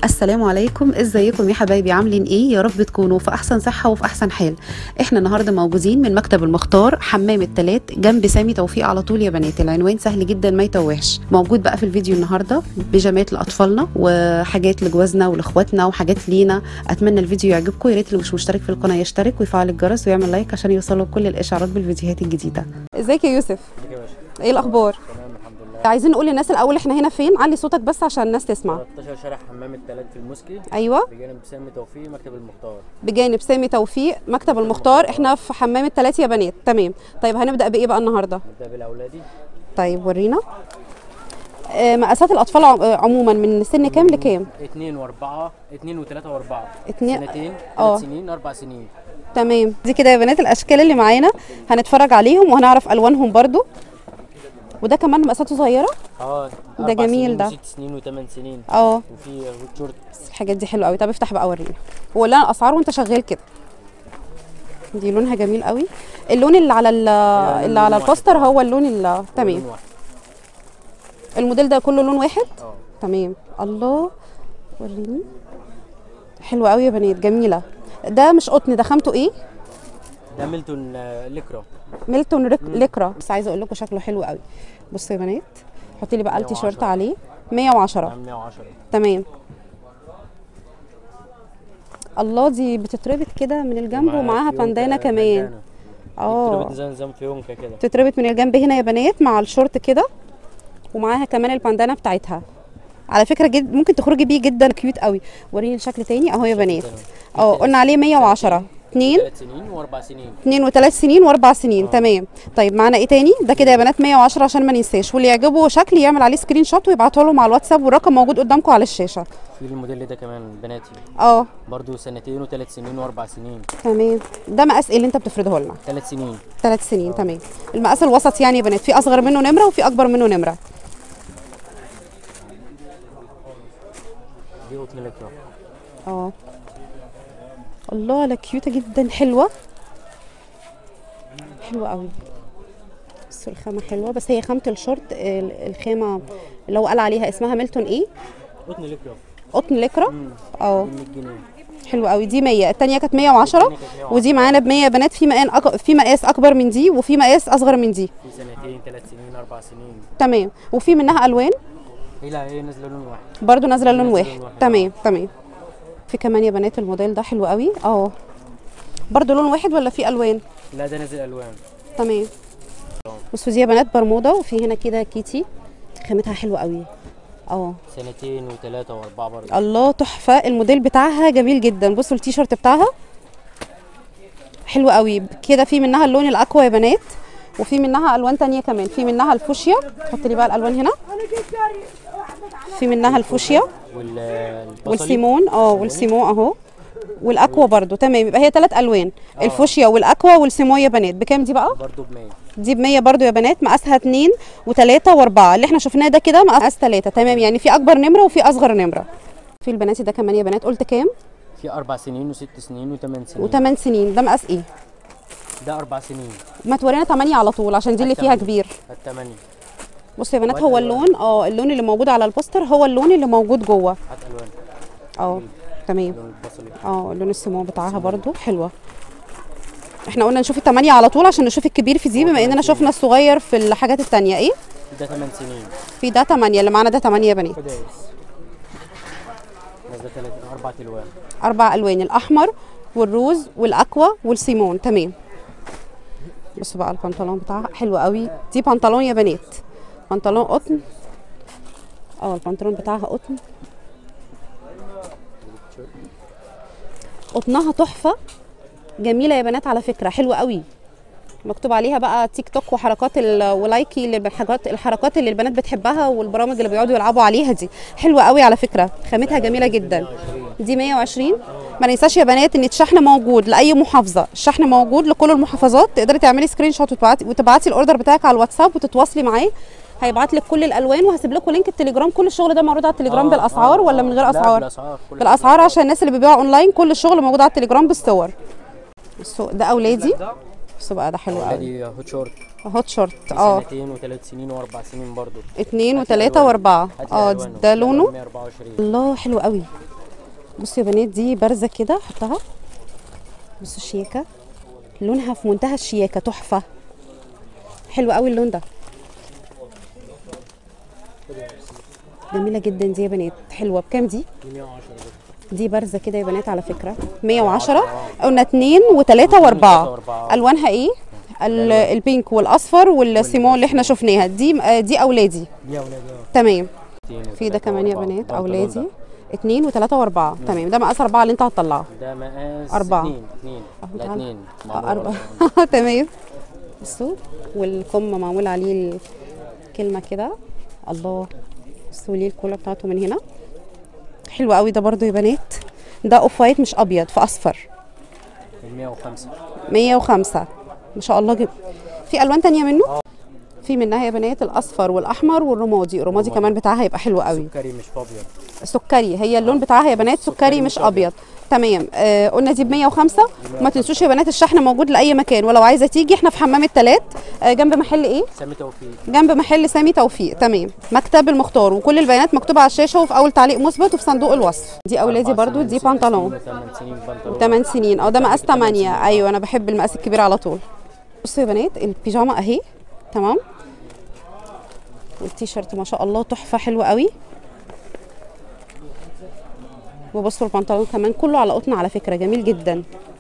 السلام عليكم ازيكم يا حبايبي عاملين ايه يا رب تكونوا في احسن صحه وفي احسن حال احنا النهارده موجودين من مكتب المختار حمام التلات جنب سامي توفيق على طول يا بنات العنوان سهل جدا ما يتوهش موجود بقى في الفيديو النهارده بيجامات لاطفالنا وحاجات لجوازنا ولاخواتنا وحاجات لينا اتمنى الفيديو يعجبكم يا ريت اللي مش مشترك في القناه يشترك ويفعل الجرس ويعمل لايك عشان يوصلوا كل الاشعارات بالفيديوهات الجديده ازيك يا يوسف ازيك يا باشا ايه الاخبار تمام الحمد لله عايزين نقول للناس الاول احنا هنا فين علي صوتك بس عشان الناس تسمع 13 شارع حمام التلات في المسكي ايوه بجانب سامي توفيق مكتب المختار بجانب سامي توفيق مكتب المختار احنا في حمام التلات يا بنات تمام طيب هنبدا بايه بقى النهارده نبدا بالاولادي طيب ورينا آه، مقاسات الاطفال عم- آه، عموما من سن كام لكام 2 و4 2 و3 و4 اتنين- سنتين اه. 3 سنين 4 سنين تمام دي كده يا بنات الاشكال اللي معانا هنتفرج عليهم وهنعرف الوانهم برضو وده كمان مقاساته صغيره اه ده أربع جميل سنين ده. وست سنين و8 سنين اه وفي هوت شورت الحاجات دي حلوه قوي طب افتح بقى ورينا وقول لنا الاسعار وانت شغال كده دي لونها جميل قوي اللون اللي على ال- اللي على لون واحد. البوستر هو اللون ال- تمام لون واحد. الموديل ده كله لون واحد اه تمام الله وريني حلوه قوي يا بنات جميله ده مش قطن ده خامته ايه ده ميلتون آه، ليكرا ميلتون ريك- ليكرا بس عايزه اقول لكم شكله حلو قوي بصوا يا بنات حطي لي بقى 110. التيشيرت عليه 110 عام 110 تمام الله دي بتتربط كده من الجنب ومعاها فيونكة، باندانا كمان باندانا. اه بتربط زي نظام فيونكة كده تتربط من الجنب هنا يا بنات مع الشورت كده ومعاها كمان الباندانا بتاعتها على فكره جد ممكن تخرجي بيه جدا كيوت قوي وريني الشكل تاني اهو يا بنات اه قلنا عليه 110 2 ثلاث سنين واربع سنين 2 وثلاث سنين واربع سنين تمام طيب معانا ايه تاني ده كده يا بنات 110 عشان ما ننساش واللي يعجبه شكل يعمل عليه سكرين شوت ويبعته له على الواتساب والرقم موجود قدامكم على الشاشه في الموديل ده كمان بناتي اه برضو سنتين وثلاث سنين واربع سنين تمام ده مقاس ايه اللي انت بتفرده لنا ثلاث سنين ثلاث سنين تمام المقاس الوسط يعني يا بنات في اصغر منه نمره وفي اكبر منه نمره دي قطن ليكرا اه الله لا كيوتة جدا حلوة حلوة قوي بصوا الخامة حلوة بس هي خامة الشورت ال- الخامة اللي هو قال عليها اسمها ميلتون ايه قطن ليكرا قطن لكرة اه 100 جنيه حلوة قوي دي 100 التانية كانت 110 التانية كانت 110. ودي معانا ب 100 يا بنات في مقاس أك... في مقاس اكبر من دي وفي مقاس اصغر من دي في سنتين ثلاث سنين اربع سنين تمام وفي منها الوان هي لا هي نازله لون واحد برضو نازله لون نازلة واحد لون واحد. تمام تمام في كمان يا بنات الموديل ده حلو قوي اه برضو لون واحد ولا في الوان لا ده نازل الوان تمام بصوا دي يا بنات برمودا وفي هنا كده كيتي خامتها حلوه قوي اه سنتين وثلاثه واربعه برضه الله تحفه الموديل بتاعها جميل جدا بصوا التيشيرت بتاعها حلو قوي كده في منها اللون الاكوا يا بنات وفي منها الوان تانية كمان في منها الفوشيا حط لي بقى الالوان هنا في منها الفوشيا والبصلي والسيمون اه والسيمون اهو والاكوا برضو تمام يبقى هي ثلاث الوان الفوشيا والاكوا والسيمون يا بنات بكام دي بقى برضه ب 100 دي ب 100 برضو يا بنات مقاسها 2 و3 و4 اللي احنا شفناه ده كده مقاس 3 تمام يعني في اكبر نمره وفي اصغر نمره في البناتي ده كمان يا بنات قلت كام في اربع سنين وست سنين وثمان سنين و8 سنين ده مقاس ايه ده اربع سنين ما تورينا 8 على طول عشان دي اللي فيها كبير الثمانيه بصوا يا بنات وهات هو ألوان. اللون اه اللون اللي موجود على البوستر هو اللون اللي موجود جوه هات الوان اه تمام لون البصلي اه لون السيمون بتاعها برضو حلوه احنا قلنا نشوف الثمانية على طول عشان نشوف الكبير في دي بما اننا شفنا الصغير في الحاجات التانية ايه ده ثمان سنين في ده 8 اللي معانا ده 8 يا بنات كده نازله ثلاث اربع الوان اربع الوان الاحمر والروز والاكوا والسيمون تمام بصوا بقى البنطلون بتاعها حلو قوي دي بنطلون يا بنات بنطلون قطن اه البنطلون بتاعها قطن قطنها تحفه جميله يا بنات على فكره حلوه قوي مكتوب عليها بقى تيك توك وحركات ال- ولايكي للحاجات الحركات اللي البنات بتحبها والبرامج اللي بيقعدوا يلعبوا عليها دي حلوه قوي على فكره خامتها جميله جدا دي 120 ما ننساش يا بنات ان الشحن موجود لاي محافظه الشحن موجود لكل المحافظات تقدري تعملي سكرين شوت وتبعتي وتبعتي الاوردر بتاعك على الواتساب وتتواصلي معاه هيبعت لك كل الالوان وهسيب لكم لينك التليجرام كل الشغل ده معروض على التليجرام آه، بالاسعار آه، ولا آه. من غير لا، اسعار بالاسعار كل بالاسعار عشان الناس اللي بيبيعوا اونلاين كل الشغل موجود على التليجرام بالصور بصوا ده اولادي بصوا بقى ده حلو قوي دي هوت شورت هوت شورت في اه سنتين وثلاث سنين واربع سنين برضو اتنين هاتي وتلاتة ألوان. واربعة هاتي اه ألوانه. ده لونه 124 الله حلو قوي بصوا يا بنات دي بارزه كده احطها بصوا الشياكه لونها في منتهى الشياكه تحفه حلو قوي اللون ده جميله جدا دي يا بنات حلوه بكام دي 110 دي بارزه كده يا بنات على فكره 110 قلنا اتنين وتلاته واربعه وأربعة. الوانها ايه ال- البينك والاصفر والسيمون اللي احنا شفناها دي آه، دي اولادي دي اولادي اه تمام اتنين في ده وتلاتة كمان يا وأربعة. بنات البنطلون اولادي ده. اتنين وتلاته واربعه تمام ده مقاس اربعه اللي انت هتطلعه ده مقاس أربعة. اتنين اتنين أهو لا تعال. اتنين آه، معمول أربعة ورا. تمام بصوا والكم معمول عليه الكلمة كده الله بصوا ليه الكولا بتاعته من هنا حلو قوي ده برضو يا بنات ده اوف وايت مش ابيض في اصفر ال 105 105 ما شاء الله جب. في الوان تانية منه في منها يا بنات الاصفر والاحمر والرمادي الرمادي كمان بتاعها هيبقى حلو قوي سكري مش ابيض سكري هي اللون بتاعها يا بنات سكري مش ابيض تمام آه قلنا دي ب 105 وما تنسوش يا بنات الشحن موجود لاي مكان ولو عايزه تيجي احنا في حمام التلات آه جنب محل ايه سامي توفيق جنب محل سامي توفيق تمام مكتب المختار وكل البيانات مكتوبه على الشاشه وفي اول تعليق مثبت وفي صندوق الوصف دي اولادي أربع برضو سنين، دي ست بنطلون سنين، وثمان سنين بنطلون 8 سنين اه ده مقاس تمن 8 سنين. ايوه انا بحب المقاس الكبير على طول بصوا يا بنات البيجامه اهي تمام والتيشيرت ما شاء الله تحفه حلوه قوي وبصوا البنطلون كمان كله على قطن على فكره جميل جدا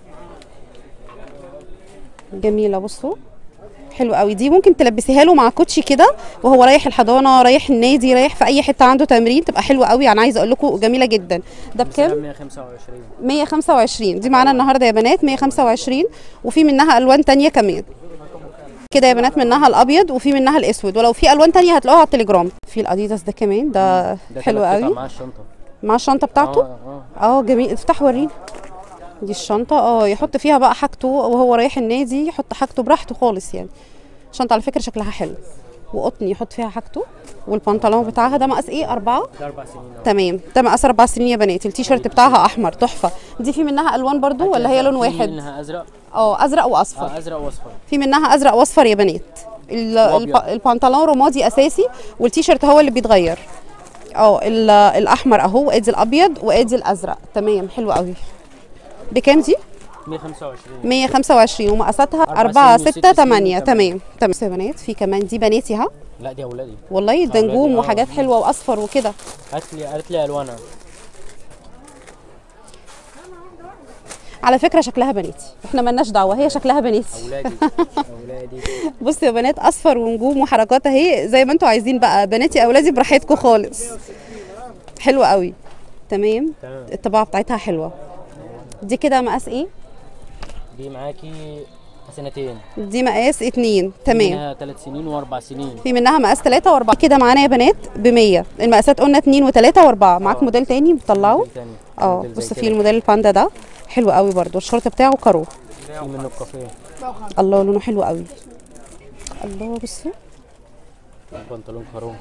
جميله بصوا حلو قوي دي ممكن تلبسيها له مع كوتشي كده وهو رايح الحضانه رايح النادي رايح في اي حته عنده تمرين تبقى حلوه قوي انا عايزه اقول لكم جميله جدا ده بكام 125 125 دي معانا النهارده يا بنات 125 وفي منها الوان تانية كمان كده يا بنات منها الابيض وفي منها الاسود ولو في الوان تانية هتلاقوها على التليجرام في الاديداس ده كمان ده ده حلو تلات قطع قوي مع الشنطه مع الشنطه بتاعته اه اه اه جميل افتح ورينا دي الشنطه اه يحط فيها بقى حاجته وهو رايح النادي يحط حاجته براحته خالص يعني الشنطه على فكره شكلها حلو وقطن يحط فيها حاجته والبنطلون بتاعها ده مقاس ايه أربعة ده اربع سنين اه تمام ده مقاس اربع سنين يا بنات التيشيرت بتاعها احمر تحفه دي في منها الوان برضو ولا هي لون في واحد منها ازرق اه ازرق واصفر اه ازرق واصفر في منها ازرق واصفر يا بنات ال- وأبيض. الب- البنطلون رمادي اساسي والتيشيرت هو اللي بيتغير اه ال- الاحمر اهو وادي الابيض وادي الازرق تمام حلو قوي بكام دي 125 125 ومقاساتها أربع 4 سنين 6 وست سنين 8 كمان. تمام تمام بصوا يا بنات في كمان دي بناتي ها لا دي اولادي والله ده أولادي، نجوم آه. وحاجات حلوه واصفر وكده هات لي قالت لي الوانها على فكره شكلها بناتي احنا ملناش دعوه هي شكلها بناتي اولادي اولادي بصوا يا بنات اصفر ونجوم وحركات اهي زي ما انتوا عايزين بقى بناتي اولادي براحتكم خالص حلوه قوي تمام تمام الطباعه بتاعتها حلوه دي كده مقاس ايه دي معاكي سنتين دي مقاس اتنين تمام منها ثلاث سنين واربع سنين في منها مقاس تلاتة واربعة كده معانا يا بنات ب 100 المقاسات قلنا اتنين وتلاتة واربعة معاك آه. موديل تاني بتطلعه موديل تاني. اه موديل زي بص كده. في الموديل الباندا ده حلو قوي برضو الشورت بتاعه كارو في منه الكافيه الله لونه حلو قوي الله بصوا البنطلون كارون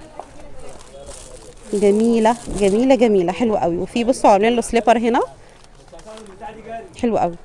جميله جميله جميله حلوه قوي وفي بصوا عاملين له سليبر هنا حلو قوي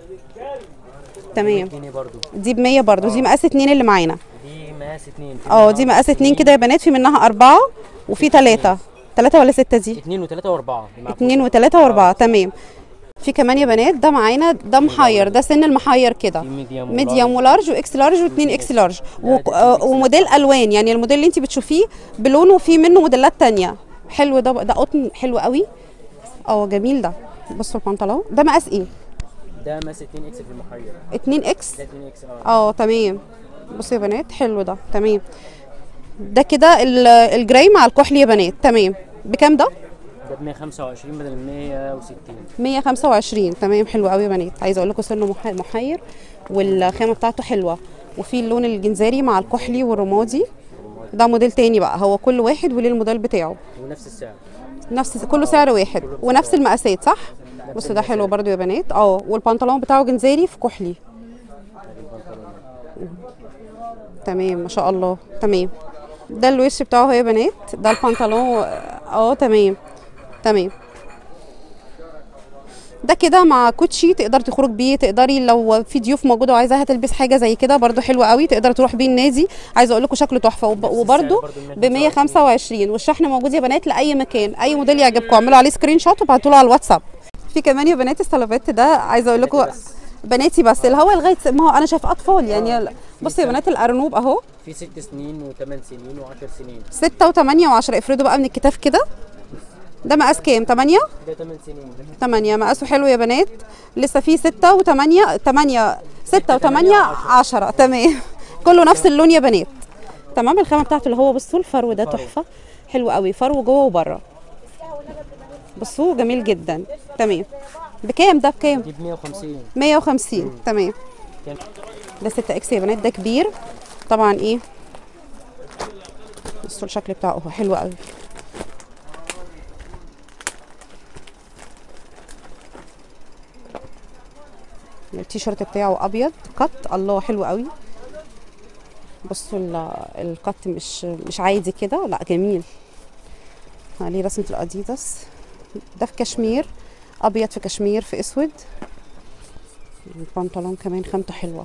تمام جنيه برضو دي ب 100 برضو دي مقاس اتنين اللي معانا دي مقاس اتنين في اه منها دي مقاس اتنين سنين. كده يا بنات في منها اربعه وفي ثلاثه ثلاثه ولا سته دي اتنين وتلاته واربعه دي معاكم. اتنين وتلاته واربعه تمام في كمان يا بنات ده معانا ده محير ده سن المحير كده في ميديوم ميديوم ولارج واكس لارج واثنين اكس لارج لا، وك- ده آه، XL. وموديل الوان يعني الموديل اللي انت بتشوفيه بلونه وفي منه موديلات تانية حلو ده ده قطن حلو قوي اه جميل ده بصوا البنطلون ده مقاس ايه ده مقاس 2 اكس في المحير 2 اكس ده 2 اكس اه اه تمام بصوا يا بنات حلو ده تمام ده كده ال- الجراي مع الكحلي يا بنات تمام بكام ده ده ب 125 بدل 160 125 تمام حلو قوي يا بنات عايزه اقول لكم سنه مح- محير والخامه بتاعته حلوه وفي اللون الجنزاري مع الكحلي والرمادي ده موديل تاني بقى هو كل واحد وليه الموديل بتاعه ونفس السعر نفس كله سعر واحد ونفس المقاسات صح بصوا ده حلو برضو يا بنات اه والبنطلون بتاعه جنزاري في كحلي تمام ما شاء الله تمام ده الوش بتاعه اهو يا بنات ده البنطلون اه تمام تمام ده كده مع كوتشي تقدر تخرج بيه تقدري لو في ضيوف موجوده وعايزاها تلبس حاجه زي كده برضو حلو قوي تقدر تروح بيه النادي عايزه اقول لكم شكله تحفه وب- وبرضو ب 125 والشحن موجود يا بنات لاي مكان اي موديل يعجبكم اعملوا عليه سكرين شوت وابعتوا له على الواتساب في كمان يا بنات السلوفيت ده عايزه اقول لكم بس. بناتي بس اللي هو لغايه ما هو انا شايفه اطفال يعني بصوا يا بنات الارنوب اهو في ست سنين وثمان سنين وعشر سنين 6 و8 و10 افردوا بقى من الكتاف كده ده مقاس كام 8 ده ثمان سنين 8 مقاسه حلو يا بنات لسه في 6 و8 8 6 و8 10 تمام كله نفس اللون يا بنات تمام الخامه بتاعته اللي هو بصوا الفرو ده تحفه حلو قوي فرو جوه وبره بصوا جميل جدا تمام بكام ده بكام دي ب 150 150 تمام كام؟ ده 6 اكس يا بنات ده كبير طبعا ايه بصوا الشكل بتاعه هو حلو قوي التيشيرت بتاعه ابيض قط الله حلو قوي بصوا ال- القط مش مش عادي كده لا جميل عليه رسمه الاديداس ده في كشمير ابيض في كشمير في اسود البنطلون كمان خامته حلوه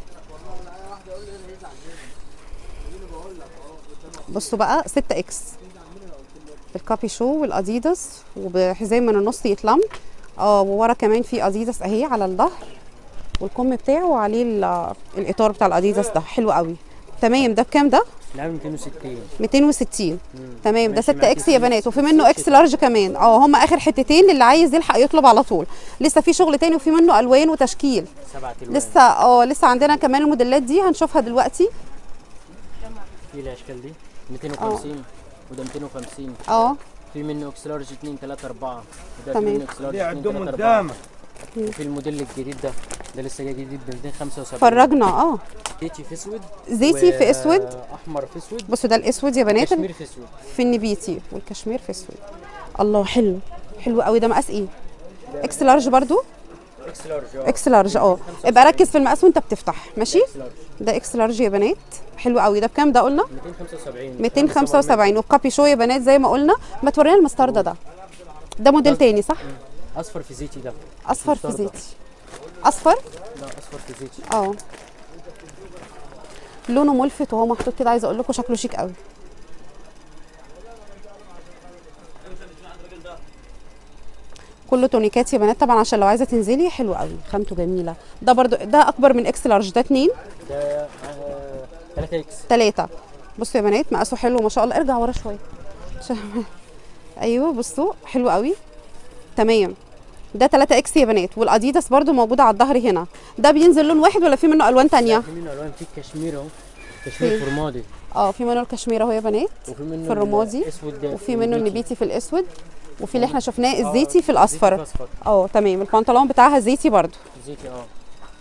بصوا بقى 6 اكس الكابي شو والاديداس وبحزام من النص يتلم اه وورا كمان في اديداس اهي على الظهر والكم بتاعه وعليه ال- الاطار بتاع الاديداس ده حلو قوي تمام ده بكام ده نعمل 260 260 تمام ده ماشي 6 معاكي اكس يا فلوس. بنات وفي منه اكس لارج كمان اه هم اخر حتتين اللي عايز يلحق يطلب على طول لسه في شغل تاني وفي منه الوان وتشكيل سبعة الوان لسه اه لسه عندنا كمان الموديلات دي هنشوفها دلوقتي في الاشكال دي 250 وده 250 اه في منه اكس لارج 2 3 4 وده تمام. في منه اكس لارج دي 2 عندهم 3 4 قدامك وفي الموديل الجديد ده ده لسه جاي جديد ب 275 فرجنا اه زيتي في اسود زيتي في اسود احمر في اسود بصوا ده الاسود يا بنات كشمير في اسود في النبيتي والكشمير في اسود الله حلو حلو قوي ده مقاس ايه اكس لارج برضو اكس لارج اه اكس لارج اه ابقى ركز في المقاس وانت بتفتح ماشي اكس لارج ده اكس لارج يا بنات حلو قوي ده بكام ده قلنا 275 275 والكابي شو يا بنات زي ما قلنا ما تورينا المستردة ده ده موديل تاني صح اصفر في زيتي ده اصفر في مستردة. زيتي اصفر لا اصفر في زيتي اه لونه ملفت وهو محطوط كده عايزه اقول لكم شكله شيك قوي كله تونيكات يا بنات طبعا عشان لو عايزه تنزلي حلو قوي خامته جميله ده برضو ده اكبر من اكس لارج ده اتنين ده 3 اكس تلاتة بصوا يا بنات مقاسه حلو ما شاء الله ارجع ورا شويه عشان- ايوه بصوا حلو قوي تمام ده 3 اكس يا بنات والاديداس برضو موجوده على الظهر هنا ده بينزل لون واحد ولا في منه الوان تانية في منه الوان في كشمير اهو كشمير في. فرمادي اه في منه الكشمير اهو يا بنات وفي منه في الرمادي الاسود ده وفي منه النبيتي. النبيتي في الاسود وفي اللي احنا شفناه آه، الزيتي في زيتي الاصفر الاصفر اه تمام البنطلون بتاعها زيتي برضو زيتي اه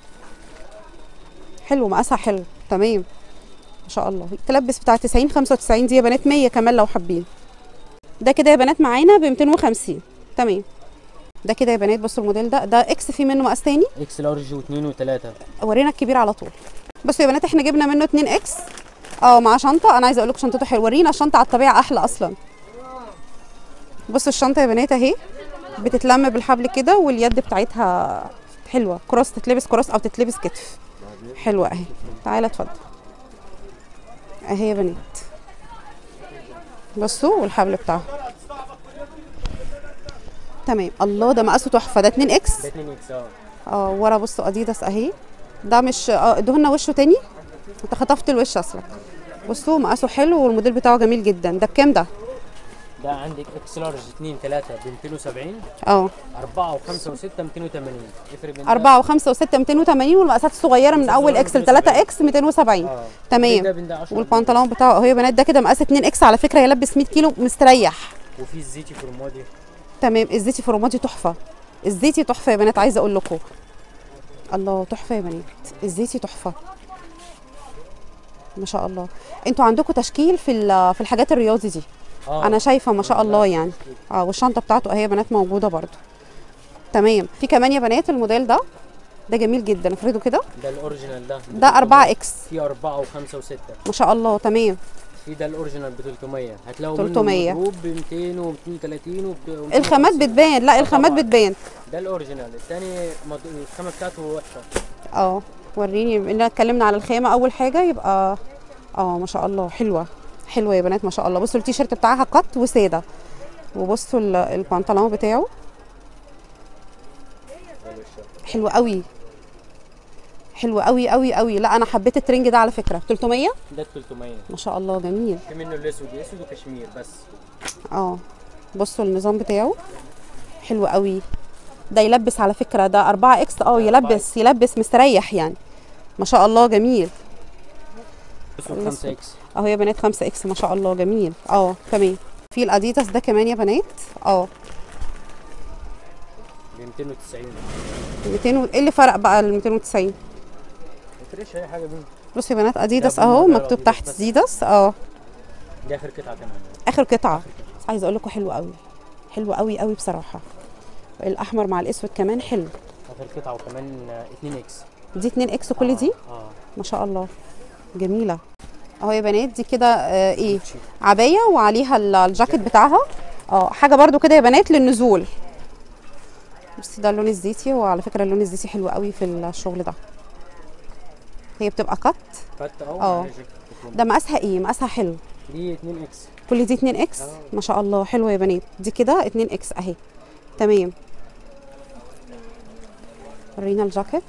حلو مقاسها حلو تمام ما شاء الله تلبس بتاع 90 95 دي يا بنات 100 كمان لو حابين ده كده يا بنات معانا ب 250 تمام ده كده يا بنات بصوا الموديل ده ده اكس في منه مقاس تاني اكس لارج واثنين وثلاثة ورينا الكبير على طول بصوا يا بنات احنا جبنا منه 2 اكس اه مع شنطه انا عايزه اقول لكم شنطته حلوه ورينا الشنطه على الطبيعه احلى اصلا بصوا الشنطه يا بنات اهي بتتلم بالحبل كده واليد بتاعتها حلوه كروس تتلبس كروس او تتلبس كتف حلوه اهي تعالى اتفضل اهي يا بنات بصوا والحبل بتاعها تمام الله ده مقاسه تحفه ده 2 اكس ده 2 اكس اه اه ورا بصوا اديداس اهي ده مش اه ادوهولنا وشه تاني انت خطفت الوش اصلا بصوا مقاسه حلو والموديل بتاعه جميل جدا ده بكام ده ده عندك اكس لارج 2 3 ب 270 اه 4 و5 و6 280 يفرق بين ده- أربعة وخمسة وستة 280 والمقاسات الصغيرة من أول إكس ل 3 إكس 270 اه بين ده تمام بين ده 10 والبنطلون بتاعه أهو يا بنات ده كده مقاس 2 إكس على فكرة يلبس 100 كيلو مستريح وفي الزيتي فرمادي تمام الزيتي فروماتي تحفة الزيتي تحفة يا بنات عايزة أقول لكم الله تحفة يا بنات الزيتي تحفة ما شاء الله انتوا عندكم تشكيل في ال- في الحاجات الرياضي دي اه انا شايفه ما شاء الله يعني اه والشنطه بتاعته اهي يا بنات موجوده برضو تمام في كمان يا بنات الموديل ده ده جميل جدا افردوا كده ده الاوريجينال ده ده 4 اكس في 4 و5 و6 ما شاء الله تمام في ده الاوريجينال ب 300 هتلاقوا 300. منه مضروب ب 200 و 230 و الخامات بتبان لا الخامات طبعاً. بتبان ده الاوريجينال الثاني مض... الخامه بتاعته وحشه اه وريني بما اننا اتكلمنا على الخامه اول حاجه يبقى اه ما شاء الله حلوه حلوه يا بنات ما شاء الله بصوا التيشيرت بتاعها قط وساده وبصوا ال- البنطلون بتاعه حلو قوي حلو قوي قوي قوي لا انا حبيت الترنج ده على فكره 300 ده 300 ما شاء الله جميل في منه الاسود اسود وكشمير بس اه بصوا النظام بتاعه حلو قوي ده يلبس على فكره ده 4 اكس اه يلبس يلبس مستريح يعني ما شاء الله جميل اسود الأسود. 5 اكس اهو يا بنات 5 اكس ما شاء الله جميل اه تمام في الاديداس ده كمان يا بنات اه ب 290 200 و... ايه اللي فرق بقى ال 290 ما تفرقش اي حاجه بينهم بصوا يا بنات اديداس ده اهو بالنسبة مكتوب للأديداس تحت بس. اديداس اه دي اخر قطعه كمان اخر قطعه عايزه اقول لكم حلو قوي حلو قوي قوي بصراحه الاحمر مع الاسود كمان حلو اخر قطعه وكمان 2 اكس دي 2 اكس كل دي اه ما شاء الله جميله اهو يا بنات دي كده آه ايه شيك. عبايه وعليها ال- الجاكيت بتاعها اه حاجه برضو كده يا بنات للنزول بصي ده اللون الزيتي وعلى فكره اللون الزيتي حلو قوي في الشغل ده هي بتبقى كت فت اهو اه. عليها جاكيت بتكون. ده مقاسها ايه مقاسها حلو دي 2 اكس كل دي 2 اكس اه. ما شاء الله حلوه يا بنات دي كده 2 اكس اهي تمام ورينا الجاكيت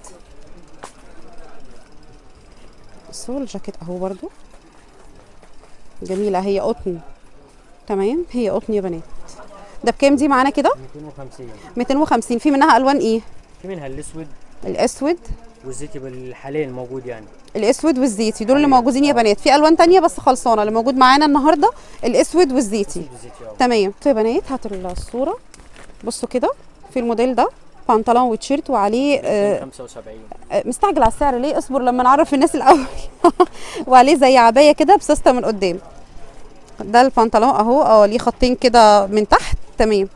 بصوا الجاكيت اهو برضو جميله هي قطن تمام هي قطن يا بنات ده بكام دي معانا كده 250 250 في منها الوان ايه في منها الاسود الاسود والزيتي بالحاليا الموجود يعني الاسود والزيتي دول اللي أيوة. موجودين يا اه. بنات في الوان تانية بس خلصانه اللي موجود معانا النهارده الاسود والزيتي الاسود والزيتي اه تمام طيب يا بنات هاتوا الصوره بصوا كده في الموديل ده بنطلون وتيشيرت وعليه آه 75 آه، مستعجل على السعر ليه اصبر لما نعرف الناس الاول وعليه زي عبايه كده بسوسته من قدام ده البنطلون اهو اه ليه خطين كده من تحت تمام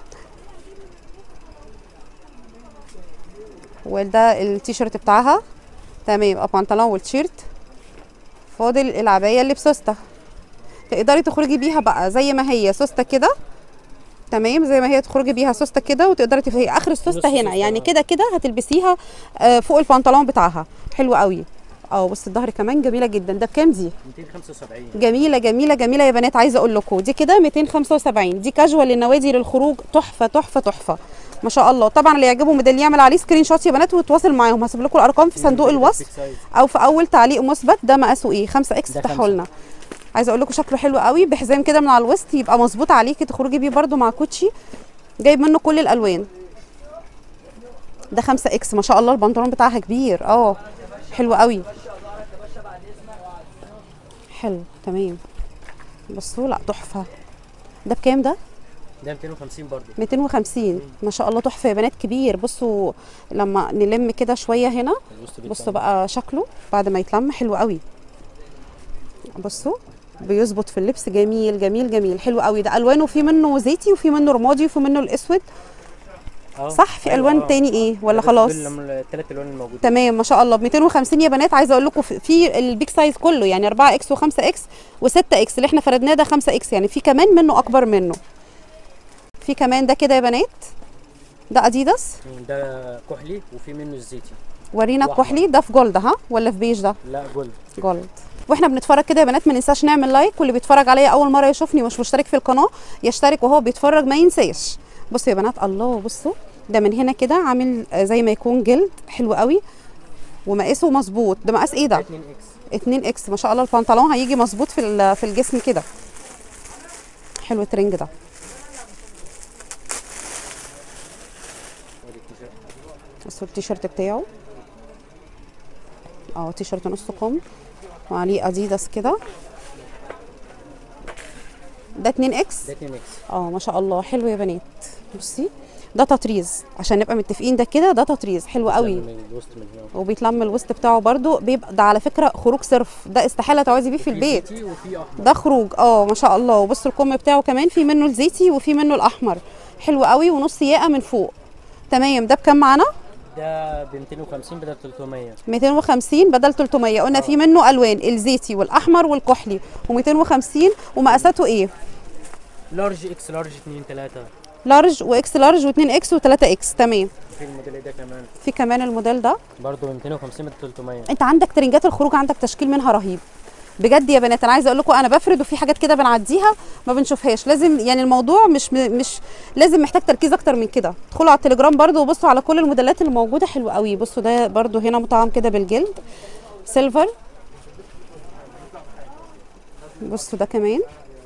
وده التيشيرت بتاعها تمام يبقى بنطلون والتيشيرت فاضل العبايه اللي بسوسته تقدري تخرجي بيها بقى زي ما هي سوسته كده تمام زي ما هي تخرجي بيها سوسته كده وتقدري تفهي اخر السوسته نص هنا سوستة، يعني اه. كده كده هتلبسيها آه، فوق البنطلون بتاعها حلو قوي اه بص الظهر كمان جميله جدا ده بكام دي 275 جميله جميله جميله يا بنات عايزه اقول لكم دي كده 275 دي كاجوال للنوادي للخروج تحفه تحفه تحفه ما شاء الله طبعا اللي يعجبه موديل يعمل عليه سكرين شوت يا بنات ويتواصل معاهم هسيب لكم الارقام في صندوق الوصف او في اول تعليق مثبت ده مقاسه ايه 5 اكس ده افتحوا خمسة. لنا عايزه اقول لكم شكله حلو قوي بحزام كده من على الوسط يبقى مظبوط عليكي تخرجي بيه برده مع كوتشي جايب منه كل الالوان ده 5 اكس ما شاء الله البنطلون بتاعها كبير اه حلو قوي حلو تمام بصوا لا تحفه ده بكام ده ده 250 برضه 250 ما شاء الله تحفه يا بنات كبير بصوا لما نلم كده شويه هنا الوسط بصوا بيتسمى. بقى شكله بعد ما يتلم حلو قوي بصوا بيظبط في اللبس جميل جميل جميل حلو قوي ده الوانه في منه زيتي وفي منه رمادي وفي منه الاسود اه. صح في أيوة، الوان اه. تاني ايه ولا بس خلاص دول الثلاث الوان الموجودين تمام ما شاء الله ب 250 يا بنات عايزه اقول لكم في- في البيك سايز كله يعني 4 اكس و5 اكس و6 اكس اللي احنا فردناه ده 5 اكس يعني في كمان منه اكبر منه في كمان ده كده يا بنات ده اديداس ده كحلي وفي منه الزيتي ورينا وأحمر. الكحلي ده في جولد ها ولا في بيج ده لا جولد جولد واحنا بنتفرج كده يا بنات ما ننساش نعمل لايك واللي بيتفرج عليا اول مره يشوفني مش مشترك في القناه يشترك وهو بيتفرج ما ينساش بصوا يا بنات الله بصوا ده من هنا كده عامل آه، زي ما يكون جلد حلو قوي ومقاسه مظبوط ده مقاس ايه ده 2 اكس 2 اكس ما شاء الله البنطلون هيجي مظبوط في ال- في الجسم كده حلو الترنج ده ودي التيشيرت بصوا التيشيرت بتاعه اه تيشيرت نص كم وعليه اديداس كده ده 2 اكس ده 2 اكس اه ما شاء الله حلو يا بنات بصي ده تطريز عشان نبقى متفقين ده كده ده تطريز حلو قوي من الوسط من هنا وبيتلم الوسط بتاعه برده بيبقى ده على فكره خروج صرف ده استحاله تقعدي بيه في البيت زيتي وفي احمر ده خروج اه ما شاء الله وبصوا الكم بتاعه كمان في منه الزيتي وفي منه الاحمر حلو قوي ونص ياقه من فوق تمام ده بكام معانا ده ب 250 بدل 300 250 بدل 300 قلنا في منه الوان الزيتي والاحمر والكحلي و250 ومقاساته ايه لارج اكس لارج 2 3 لارج واكس لارج و2 اكس و3 اكس تمام في الموديل ده كمان في كمان الموديل ده برضه ب 250 بدل 300 انت عندك ترنجات الخروج عندك تشكيل منها رهيب بجد يا بنات انا عايزه اقول لكم انا بفرد وفي حاجات كده بنعديها ما بنشوفهاش لازم يعني الموضوع مش مش لازم محتاج تركيز اكتر من كده ادخلوا على التليجرام برده وبصوا على كل الموديلات اللي موجوده حلوه قوي بصوا ده برده هنا مطعم كده بالجلد سيلفر بصوا ده كمان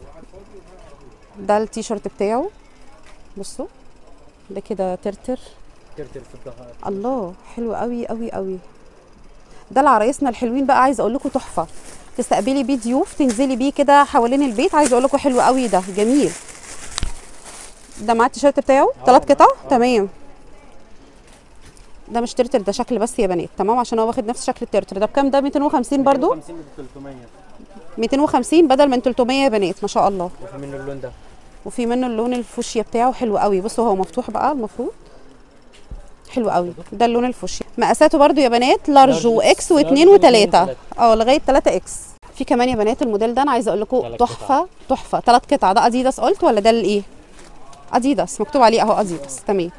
ده التيشيرت بتاعه بصوا ده كده ترتر ترتر في الظهر الله حلو قوي قوي قوي ده لعرايسنا الحلوين بقى عايزه اقول لكم تحفه تستقبلي بيه ضيوف تنزلي بيه كده حوالين البيت عايزه اقول لكم حلو قوي ده جميل ده معاه التيشيرت بتاعه ثلاث قطع تمام ده مش ترتر ده شكل بس يا بنات تمام عشان هو واخد نفس شكل الترتر ده بكام ده 250 برضو 50 ب 300 250 بدل من 300 يا بنات ما شاء الله وفي منه اللون ده وفي منه اللون الفوشيا بتاعه حلو قوي بصوا هو مفتوح بقى المفروض حلو قوي ده اللون الفوشيا مقاساته برضو يا بنات لارج لارج واكس لارج واثنين واثنين وثلاثه وتلاتة. اه لغايه 3 اكس في كمان يا بنات الموديل ده انا عايزه اقول لكم تلات تحفه تحفه ثلاث قطع ده اديداس قلت ولا ده الايه اديداس مكتوب عليه اهو اديداس تمام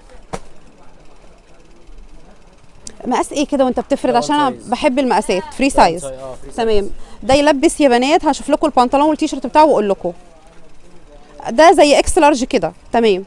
مقاس ايه كده وانت بتفرد ده عشان one انا size. بحب المقاسات فري سايز اه فري تمام ده يلبس يا بنات هشوف لكم البنطلون والتيشيرت بتاعه واقول لكم ده زي اكس لارج كده تمام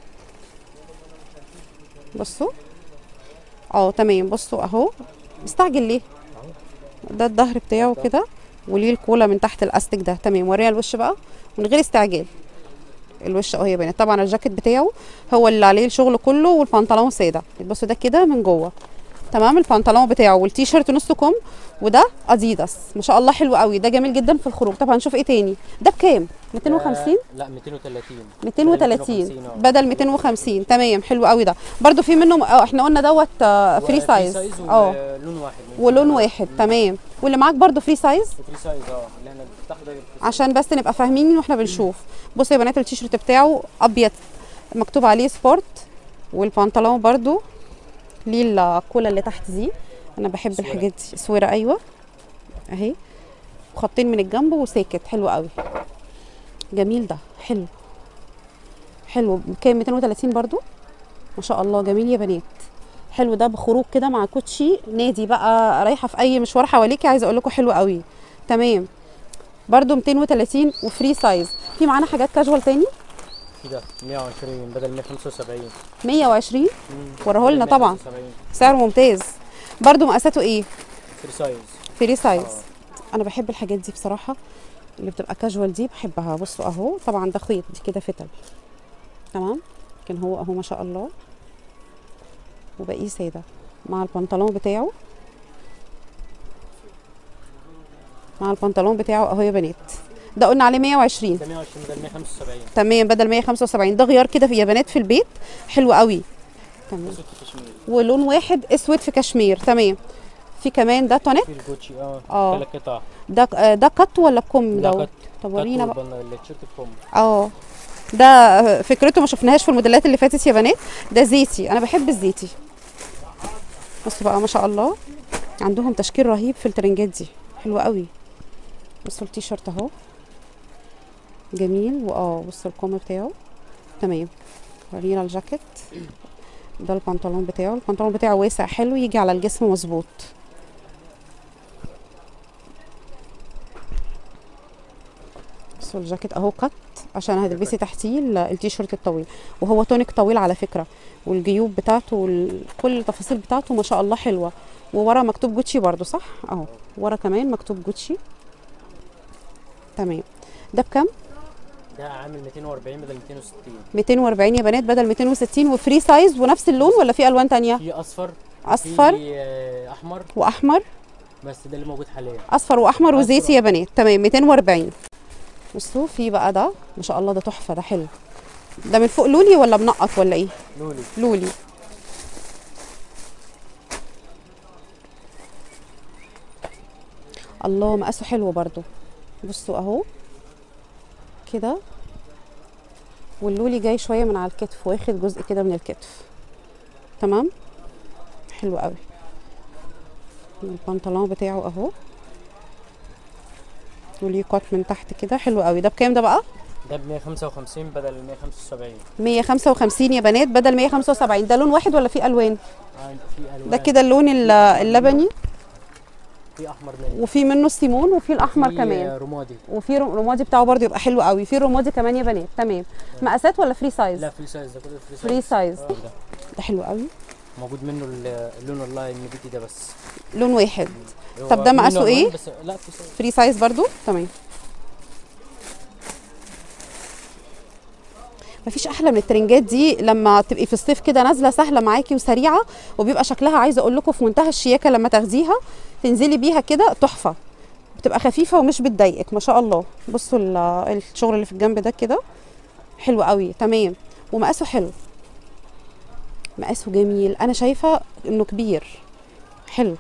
بصوا اه تمام بصوا اهو مستعجل ليه ده الظهر بتاعه كده وليه الكولا من تحت الاستك ده تمام وريها الوش بقى من غير استعجال الوش اهو يا بنات طبعا الجاكيت بتاعه هو اللي عليه الشغل كله والبنطلون ساده بصوا ده كده من جوه تمام البنطلون بتاعه والتيشيرت نص كم وده اديداس ما شاء الله حلو قوي ده جميل جدا في الخروج طب هنشوف ايه تاني ده بكام 250 لا 230 230 آه. بدل 250 تمام حلو قوي ده برضو في منه اه احنا قلنا دوت آه، فري وفري سايز اه ولون واحد ولون واحد تمام واللي معاك برضو فري سايز فري سايز اه اللي احنا بنفتحه ده فري عشان بس نبقى فاهمين واحنا بنشوف بصوا يا بنات التيشيرت بتاعه ابيض مكتوب عليه سبورت والبنطلون برضو ليه الكولا اللي تحت دي انا بحب سويرة. الحاجات دي سويرة ايوه اهي وخطين من الجنب وساكت حلو قوي جميل ده حلو حلو بكام 230 برضو ما شاء الله جميل يا بنات حلو ده بخروج كده مع كوتشي نادي بقى رايحه في اي مشوار حواليكي عايزه اقول لكم حلو قوي تمام برضو 230 وفري سايز في معانا حاجات كاجوال تاني كده 120 بدل 175 120 مم. وراه لنا بدل طبعا 175. سعره ممتاز برضو مقاساته ايه فري سايز فري سايز آه. انا بحب الحاجات دي بصراحه اللي بتبقى كاجوال دي بحبها بصوا اهو طبعا ده خيط دي كده فتل تمام لكن هو اهو ما شاء الله وباقيه ساده مع البنطلون بتاعه مع البنطلون بتاعه اهو يا بنات ده قلنا عليه 120 ده 120 بدل 175 تمام بدل 175 ده غيار كده في يا بنات في البيت حلو قوي تمام اسود في كشمير ولون واحد اسود في كشمير تمام في كمان ده تونيك في الجوتشي اه آه. ثلاث قطع ده آه، ده كت ولا بكم لا دوت كت طب ورينا بقى بقى التيشيرت بكم اه ده فكرته ما شفناهاش في الموديلات اللي فاتت يا بنات ده زيتي انا بحب الزيتي بصوا بقى ما شاء الله عندهم تشكيل رهيب في الترنجات دي حلو قوي بصوا التيشيرت اهو جميل واه بصوا الكم بتاعه تمام ورينا الجاكيت ده البنطلون بتاعه البنطلون بتاعه واسع حلو يجي على الجسم مظبوط بصوا الجاكيت اهو كت عشان هتلبسي تحتيه ال- التيشيرت الطويل وهو تونيك طويل على فكره والجيوب بتاعته وكل التفاصيل بتاعته ما شاء الله حلوه وورا مكتوب جوتشي برضو صح اهو ورا كمان مكتوب جوتشي تمام ده بكام ده عامل 240 بدل 260 240 يا بنات بدل 260 وفري سايز ونفس اللون ولا في الوان تانية في اصفر اصفر في آه، احمر واحمر بس ده اللي موجود حاليا اصفر واحمر أصفر. وزيتي يا بنات تمام 240 بصوا في بقى ده ما شاء الله ده تحفه ده حلو ده من فوق لولي ولا منقط ولا ايه لولي لولي الله مقاسه حلو برضو بصوا اهو كده واللولي جاي شويه من على الكتف واخد جزء كده من الكتف تمام حلو قوي البنطلون بتاعه اهو وليه كات من تحت كده حلو قوي ده بكام ده بقى ده ب 155 بدل 175 155 يا بنات بدل 175 ده لون واحد ولا فيه الوان آه، في الوان ده كده اللون ال- اللبني في احمر منه وفي منه السيمون وفي الاحمر في كمان رمادي وفي رو- رمادي بتاعه برضو يبقى حلو قوي في رمادي كمان يا بنات تمام مقاسات ولا فري سايز لا فري سايز ده كله فري سايز فري سايز آه، ده. ده حلو قوي موجود منه ال- اللون الله النبيتي ده بس لون واحد هو طب ده منه مقاسه ألوان إيه؟ بس لا فري سايز فري سايز برضو تمام مفيش احلى من الترنجات دي لما تبقي في الصيف كده نازله سهله معاكي وسريعه وبيبقى شكلها عايزه اقول لكم في منتهى الشياكه لما تاخديها تنزلي بيها كده تحفه بتبقى خفيفه ومش بتضايقك ما شاء الله بصوا ال- الشغل اللي في الجنب ده كده حلو قوي تمام ومقاسه حلو مقاسه جميل انا شايفه انه كبير حلو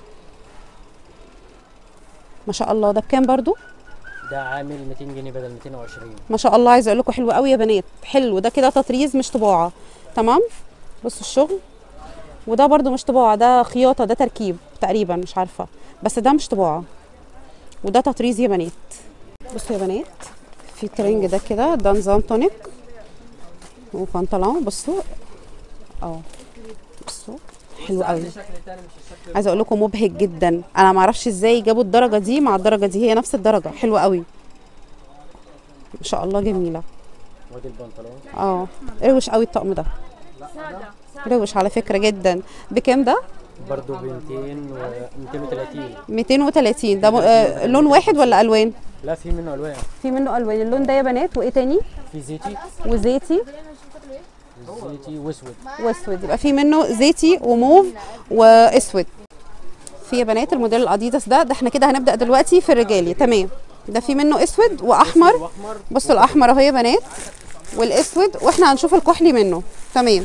ما شاء الله ده بكام برضو ده عامل 200 جنيه بدل 220 ما شاء الله عايزه اقول لكم حلو قوي يا بنات حلو ده كده تطريز مش طباعه تمام بصوا الشغل وده برضو مش طباعه ده خياطه ده تركيب تقريبا مش عارفه بس ده مش طباعه وده تطريز يا بنات بصوا يا بنات في ترنج ده كده ده نظام تونيك وبنطلون بصوا اه بصوا حلو قوي عايزه اقول لكم مبهج جدا انا ما اعرفش ازاي جابوا الدرجه دي مع الدرجه دي هي نفس الدرجه حلوه قوي ما شاء الله جميله وادي البنطلون اه روش قوي الطقم ده روش على فكره جدا بكام ده برضه ب 200 و 230 230 ده م- آه لون واحد ولا الوان لا في منه الوان في منه الوان اللون ده يا بنات وايه تاني في زيتي وزيتي زيتي واسود واسود يبقى في منه زيتي وموف واسود في يا بنات الموديل الاديداس ده ده احنا كده هنبدا دلوقتي في الرجالي تمام ده في منه اسود واحمر واحمر بصوا الاحمر اهو يا بنات والاسود واحنا هنشوف الكحلي منه تمام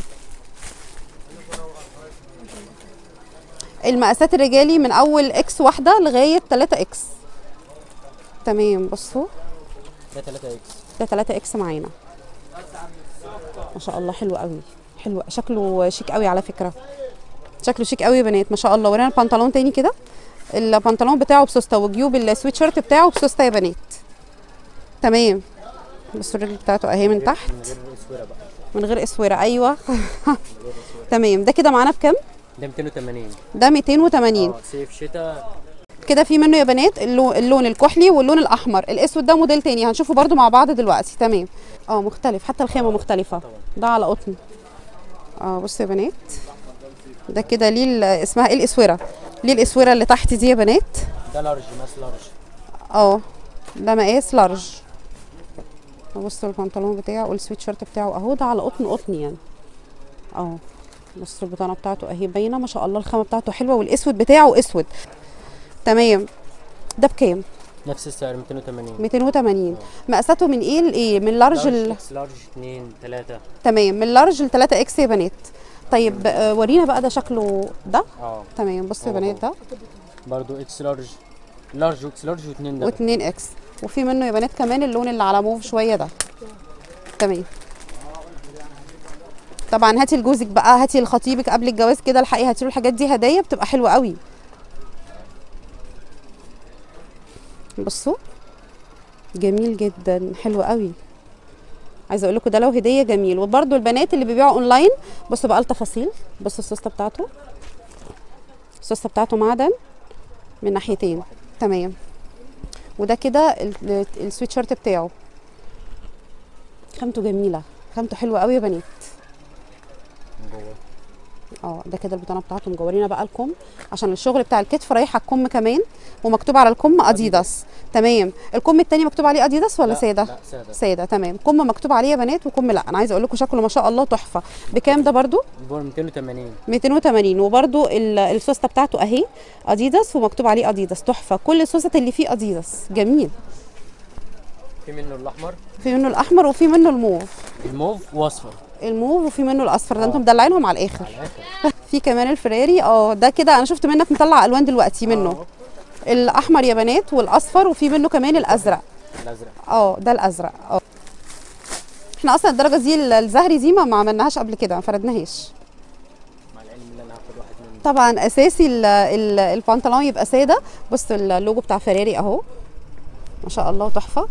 المقاسات الرجالي من اول اكس واحده لغايه 3 اكس تمام بصوا ده 3 اكس ده 3 اكس معانا ما شاء الله حلو قوي حلو شكله شيك قوي على فكره شكله شيك قوي يا بنات ما شاء الله ورينا البنطلون تاني كده البنطلون بتاعه بسوسته وجيوب السويت شيرت بتاعه بسوسته يا بنات تمام بصوا الرجل بتاعته اهي من تحت من غير اسوره بقى من غير اسوره ايوه تمام ده كده معانا بكام ده 280 ده 280 اه صيف شتاء كده في منه يا بنات اللو- اللون الكحلي واللون الاحمر الاسود ده موديل تاني هنشوفه برضو مع بعض دلوقتي تمام اه مختلف حتى الخامه مختلفه ده على قطن اه بصوا يا بنات ده كده ليه ال- اسمها ايه الاسوره ليه الاسوره اللي تحت دي يا بنات ده لارج ماس لارج اه ده مقاس لارج بصوا البنطلون بتاعه والسويت شيرت بتاعه اهو ده على قطن قطن يعني اه بصوا البطانه بتاعته اهي باينه ما شاء الله الخامه بتاعته حلوه والاسود بتاعه اسود تمام ده بكام نفس السعر 280 280 مقاساته من ايه لايه من لارج لارج ل... اكس لارج 2 3 تمام من لارج ل 3 اكس يا بنات طيب آه، ورينا بقى ده شكله ده اه تمام بصوا يا أهو. بنات ده برضه اكس لارج لارج واكس لارج واثنين ده و2 اكس وفي منه يا بنات كمان اللون اللي على موف شويه ده تمام طبعا هاتي لجوزك بقى هاتي لخطيبك قبل الجواز كده الحقي هاتي له الحاجات دي هدايا بتبقى حلوه قوي بصوا جميل جدا حلو قوي عايزه اقول لكم ده لو هديه جميل وبرده البنات اللي بيبيعوا اونلاين بصوا بقى التفاصيل بصوا السوسته بتاعته السوسته بتاعته معدن من ناحيتين تمام وده كده ال- السويت شيرت بتاعه خامته جميله خامته حلوه قوي يا بنات من جوه اه ده كده البطانه بتاعته مجورينا بقى الكم عشان الشغل بتاع الكتف رايح على الكم كمان ومكتوب على الكم اديداس تمام الكم التاني مكتوب عليه اديداس ولا لا، ساده لا ساده ساده تمام كم مكتوب عليه يا بنات وكم لا انا عايزه اقول لكم شكله ما شاء الله تحفه بكام ده برده بور 280 280 وبرده السوسته بتاعته اهي اديداس ومكتوب عليه اديداس تحفه كل السوست اللي فيه اديداس جميل في منه الاحمر في منه الاحمر وفي منه الموف الموف واصفر الموف وفي منه الاصفر ده انتم آه. مدلعينهم على الاخر على الاخر في كمان الفراري اه ده كده انا شفت منك مطلع الوان دلوقتي منه آه، الاحمر يا بنات والاصفر وفي منه كمان الازرق الازرق اه ده الازرق اه احنا اصلا الدرجه دي ال- الزهري دي ما ما عملناهاش قبل كده ما فردناهاش مع العلم ان انا هاخد واحد منه طبعا اساسي ال- ال- البنطلون يبقى ساده بصوا اللوجو بتاع فراري اهو ما شاء الله تحفه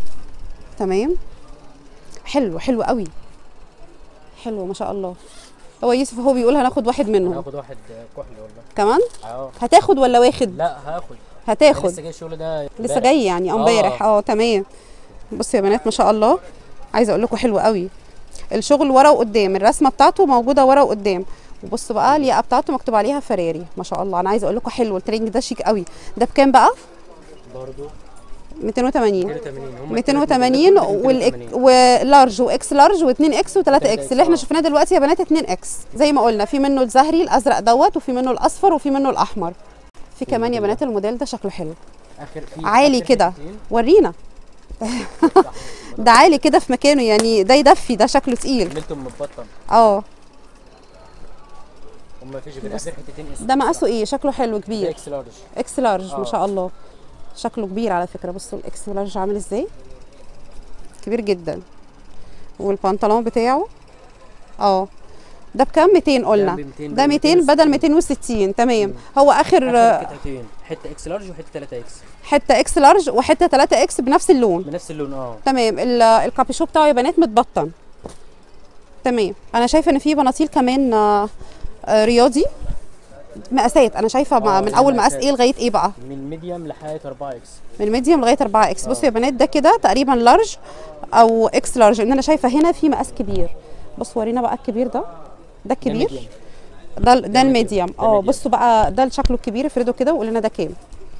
تمام حلو حلو قوي حلو ما شاء الله هو يوسف هو بيقول هناخد واحد منهم هاخد واحد كحلي والله كمان اه هتاخد ولا واخد لا هاخد هتاخد لسه جاي الشغل ده لسه امبارح. جاي يعني اه امبارح اه تمام بصوا يا بنات ما شاء الله عايزه اقول لكم حلو قوي الشغل ورا وقدام الرسمه بتاعته موجوده ورا وقدام وبصوا بقى الياقه بتاعته مكتوب عليها فراري ما شاء الله انا عايزه اقول لكم حلو الترنج ده شيك قوي ده بكام بقى برضه 280 280 هم 280 والإك... ولارج واكس لارج و2 اكس و3 اكس اللي احنا شفناه دلوقتي يا بنات 2 اكس زي ما قلنا في منه الزهري الازرق دوت وفي منه الاصفر وفي منه الاحمر في كمان يا بنات الموديل ده شكله حلو اخر في عالي آخر كده حتتين. ورينا ده عالي كده في مكانه يعني ده يدفي ده شكله تقيل ميلتون متبطن اه هم مفيش غير اخر حتتين اسود ده مقاسه ايه شكله حلو ده كبير اكس لارج اكس لارج ما آه. شاء الله شكله كبير على فكره بصوا الاكس لارج عامل ازاي كبير جدا والبنطلون بتاعه اه ده بكام 200 قلنا ب 200 ده 200 بدل 260 تمام هو اخر اخر قطعتين حته اكس لارج وحته 3 اكس حته اكس لارج وحته 3 اكس بنفس اللون بنفس اللون اه تمام ال- الكابيشو بتاعه يا بنات متبطن تمام انا شايفه ان في بناطيل كمان آه، آه، رياضي مقاسات انا شايفه مع- آه، من اول مقاس مقاسات. ايه لغايه ايه بقى من ميديوم لحد 4 اكس من الميديوم لغايه 4 اكس بصوا يا بنات ده كده تقريبا لارج او اكس لارج ان انا شايفه هنا في مقاس كبير بصوا ورينا بقى الكبير ده ده الكبير ده ال- ده الميديوم اه ميديوم. بصوا بقى ده شكله الكبير افردوا كده وقول لنا ده كام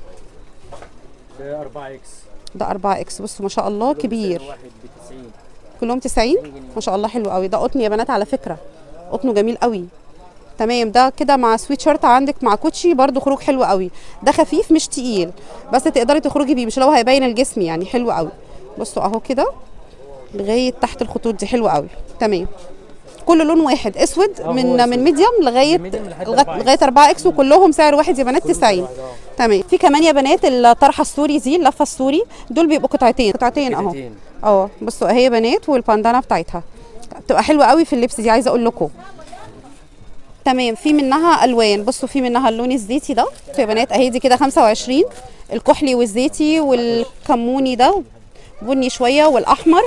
ده 4 اكس ده 4 اكس بصوا ما شاء الله كبير واحد ب 90 كلهم 90 ما شاء الله حلو قوي ده قطن يا بنات على فكره قطنه جميل قوي تمام ده كده مع سويت شيرت عندك مع كوتشي برده خروج حلو قوي ده خفيف مش تقيل بس تقدري تخرجي بيه مش لو هيبين الجسم يعني حلو قوي بصوا اهو كده لغايه تحت الخطوط دي حلو قوي تمام كل لون واحد اسود آه، هو من أسود. من ميديوم لغايه من medium لحد لغايه 4 لغايه 4 اكس وكلهم سعر واحد يا بنات 90 تمام في كمان يا بنات الطرحه السوري دي اللفه السوري دول بيبقوا قطعتين قطعتين اهو قطعتين. اه بصوا اهي يا بنات والباندانا بتاعتها بتبقى حلوه قوي في اللبس دي عايزه اقول لكم تمام في منها الوان بصوا في منها اللون الزيتي ده بصوا يا بنات اهي دي كده 25 الكحلي والزيتي والكموني ده بني شويه والاحمر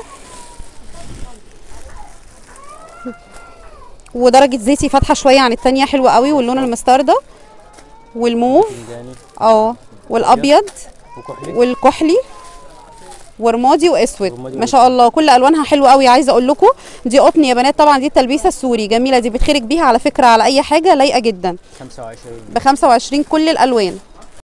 ودرجه زيتي فاتحه شويه عن التانية حلوه قوي واللون المستردة والموف فنجاني اه والابيض وكحلي والكحلي ورمادي واسود رمادي ما شاء الله كل الوانها حلوه قوي عايزه اقول لكم دي قطن يا بنات طبعا دي التلبيسه السوري جميله دي بتخرج بيها على فكره على اي حاجه لايقه جدا 25 ب 25 كل الالوان